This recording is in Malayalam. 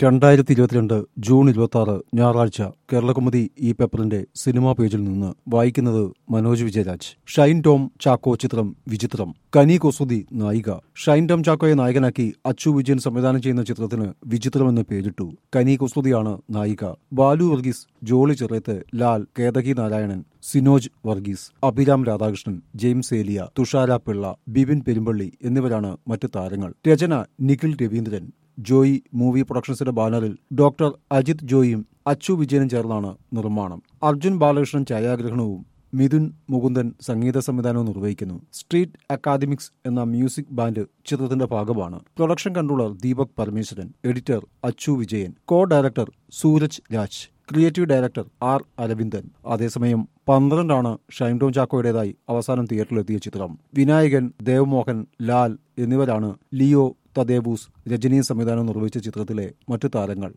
രണ്ടായിരത്തി ഇരുപത്തിരണ്ട് ജൂൺ ഇരുപത്തി ആറ് ഞായറാഴ്ച കേരളകൗമുദി ഈ പേപ്പറിന്റെ സിനിമാ പേജിൽ നിന്ന് വായിക്കുന്നത് മനോജ് വിജയരാജ് ഷൈൻ ടോം ചാക്കോ ചിത്രം വിചിത്രം കനി കൊസുതി നായിക ഷൈൻ ടോം ചാക്കോയെ നായകനാക്കി അച്ചു വിജയൻ സംവിധാനം ചെയ്യുന്ന ചിത്രത്തിന് വിചിത്രം എന്ന് പേരിട്ടു കനി കൊസുതിയാണ് നായിക ബാലു വർഗീസ് ജോളി ചെറിയത്ത് ലാൽ കേതകി നാരായണൻ സിനോജ് വർഗീസ് അഭിരാം രാധാകൃഷ്ണൻ ജെയിംസ് ഏലിയ തുഷാര പിള്ള ബിപിൻ പെരുമ്പള്ളി എന്നിവരാണ് മറ്റ് താരങ്ങൾ രചന നിഖിൽ രവീന്ദ്രൻ ജോയി മൂവി പ്രൊഡക്ഷൻസിന്റെ ബാനറിൽ ഡോക്ടർ അജിത് ജോയിയും അച്ചു വിജയനും ചേർന്നാണ് നിർമ്മാണം അർജുൻ ബാലകൃഷ്ണൻ ഛായാഗ്രഹണവും മിഥുൻ മുകുന്ദൻ സംഗീത സംവിധാനവും നിർവഹിക്കുന്നു സ്ട്രീറ്റ് അക്കാദമിക്സ് എന്ന മ്യൂസിക് ബാൻഡ് ചിത്രത്തിന്റെ ഭാഗമാണ് production controller Deepak Parameswaran editor Achu Vijayan co director Sooraj Raj creative director R Aravindan അതേസമയം പന്ത്രണ്ടാണ് ഷൈൻ ടോം ചാക്കോയുടേതായി അവസാനം തിയേറ്ററിലെത്തിയ ചിത്രം വിനായകൻ ദേവ്മോഹൻ ലാൽ എന്നിവരാണ് ലിയോ തദേബൂസ് രജനി സംവിധാനം നിർവഹിച്ച ചിത്രത്തിലെ മറ്റു താരങ്ങൾ